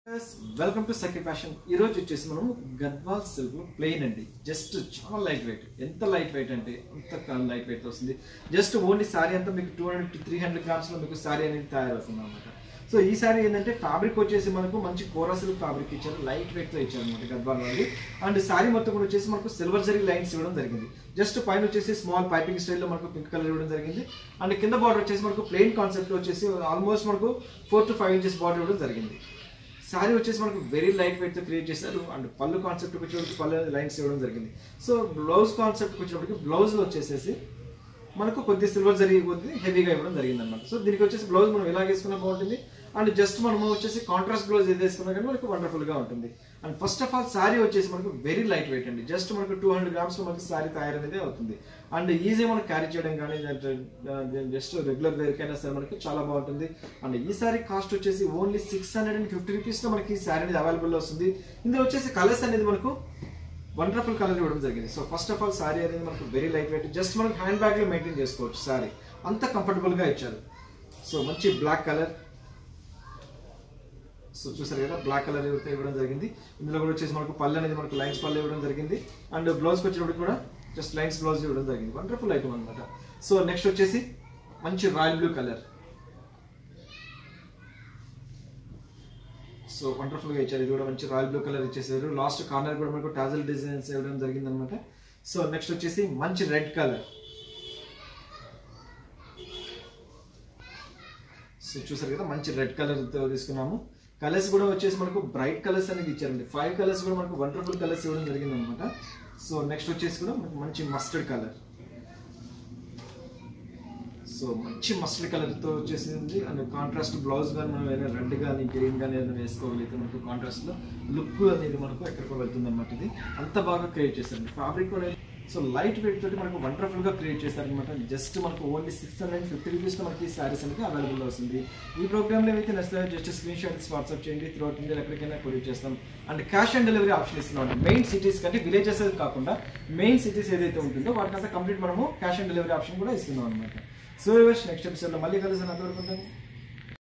welcome to Sakhi fashion ఈ రోజు వచ్చేసి మనం గద్వాల్ సిల్క్ ప్లెయిన్ అండి జస్ట్ చాలా లైట్ వెయిట్ ఎంత లైట్ వెయిట్ అంటే అంత లైట్ వెయిట్ వస్తుంది జస్ట్ ఓన్లీ సారీ అంతా మీకు two hundred to three hundred grams లో మీకు సారీ అనేది తయారవుతుంది అనమాట సో ఈ సారీ ఏంటంటే ఫ్యాబ్రిక్ వచ్చేసి మనకు మంచి కోరా సిల్క్ ఫ్యాబ్రిక్ ఇచ్చారు లైట్ వెయిట్ తో ఇచ్చారు అనమాట గద్వాల్ వాళ్ళు అండ్ సారీ మొత్తం కూడా వచ్చేసి మనకు సిల్వర్ జరీ లైన్స్ ఇవ్వడం జరిగింది జస్ట్ పైన వచ్చేసి స్మాల్ పైపింగ్ స్టైల్లో మనకు పింక్ కలర్ ఇవ్వడం జరిగింది అండ్ కింద బార్డర్ వచ్చేసి మనకు ప్లెయిన్ కాన్సెప్ట్ వచ్చేసి ఆల్మోస్ట్ మనకు four to five inches border ఇవ్వడం జరిగింది శారీ వచ్చేసి మనకు వెరీ లైట్ వెయిట్ తో క్రియేట్ చేశారు అండ్ పళ్ళు కాన్సెప్ట్ వచ్చేటప్పటికి పళ్ళు లైన్స్ ఇవ్వడం జరిగింది సో బ్లౌజ్ కాన్సెప్ట్ వచ్చేటప్పటికి బ్లౌజ్ లో వచ్చేసేసి మనకు కొద్ది సిల్వర్ జరిగి కొద్ది హెవీగా ఇవ్వడం జరిగింది అనమాట సో దీనికి వచ్చేసి బ్లౌజ్ మనం ఎలా వేసుకున్నా బాగుంటుంది అండ్ జస్ట్ మనము వచ్చేసి కాంట్రాస్ట్ బ్లౌజ్ ఏది వేసుకున్నా కానీ మనకు వండర్ఫుల్ గా ఉంటుంది and first of all sari వచ్చేసి మనకు వెరీ లైట్ వెయిట్ అండి జస్ట్ మనకు టూ హండ్రెడ్ గ్రామ్స్ లో మనకి శారీ తయారనేది అవుతుంది అండ్ ఈజీ మనం క్యారీ చేయడం కానీ జస్ట్ రెగ్యులర్ వేర్ కైనా సరే మనకి చాలా బాగుంటుంది అండ్ ఈ సారీ కాస్ట్ వచ్చేసి only six hundred and fifty rupees లో మనకి ఈ సారీ అనేది అవైలబుల్ వస్తుంది ఇందులో వచ్చేసి కలర్స్ అనేది మనకు వండర్ఫుల్ కలర్ ఇవ్వడం జరిగింది so first of all sari అనేది మనకు వెరీ లైట్ వెయిట్ జస్ట్ మనకు హ్యాండ్ బ్యాగ్ లో మెయింటైన్ చేసుకోవచ్చు సారీ అంత కంఫర్టబుల్ గా ఇచ్చారు సో మంచి బ్లాక్ కలర్ సో చూసారు కదా బ్లాక్ కలర్ అయితే ఇవ్వడం జరిగింది ఇందులో కూడా వచ్చేసి మనకు పళ్ళు అనేది మనకు లైన్స్ పళ్ళు ఇవ్వడం జరిగింది అండ్ బ్లౌజ్ వచ్చేటప్పుడు కూడా జస్ట్ లైన్స్ బ్లౌజ్ ఇవ్వడం జరిగింది వండర్ఫుల్ ఐటమ్ అనమాట సో నెక్స్ట్ వచ్చేసి మంచి royal blue colour so wonderful గా ఇచ్చారు ఇది కూడా మంచి రాయల్ బ్లూ కలర్ ఇచ్చేసారు లాస్ట్ కార్నర్ కూడా మనకు టాజల్ డిజైన్స్ ఇవ్వడం జరిగింది అనమాట సో నెక్స్ట్ వచ్చేసి మంచి రెడ్ కలర్ సో చూసారు కదా మంచి రెడ్ కలర్ తో తీసుకున్నాము కలర్స్ కూడా వచ్చేసి మనకు బ్రైట్ కలర్స్ అనేది ఇచ్చారండి ఫైవ్ కలర్స్ కూడా మనకు వండర్ఫుల్ కలర్స్ ఇవ్వడం జరిగింది అనమాట సో నెక్స్ట్ వచ్చేసి కూడా మనకు మంచి మస్టర్డ్ కలర్ సో మంచి మస్టర్డ్ కలర్ తో వచ్చేసింది అండ్ కాంట్రాస్ట్ బ్లౌజ్ కానీ మనం ఏదైనా రెడ్ కానీ గ్రీన్ కానీ ఏదైనా వేసుకోగలిగితే మనకు కాంట్రాస్ట్ లో లుక్ అనేది మనకు ఎక్కడికో వెళ్తుంది అనమాట ఇది అంత బాగా క్రియేట్ చేశారండి ఫ్యాబ్రిక్ కూడా సో లైట్ వెయిట్ తోటి మనకు వండర్ఫుల్ గా క్రియేట్ చేశారనమాట జస్ట్ మనకు only six hundred fifty rupees లో మనకి సారీస్ అనేది అవైలబుల్ వస్తుంది ఈ ప్రోగ్రామ్ లో అయితే నచ్చితే జస్ట్ స్క్రీన్ షాట్స్ వాట్సాప్ చేయండి త్రూ అవుట్ ఇండియా ఎక్కడికైనా కొరియర్ చేస్తాం and cash on delivery option ఇస్తున్నాం మెయిన్ సిటీస్ కంటే విలేజెస్ కాకుండా మెయిన్ సిటీస్ ఏదైతే ఉంటుందో వాటికంతా కంప్లీట్ మనము క్యాష్ ఆన్ డెలివరీ ఆప్షన్ కూడా ఇస్తున్నాం అనమాట సో నెక్స్ట్ ఎపిసోడ్ లో మళ్ళీ కలుస్తాను అంతవరకు ఉంటాను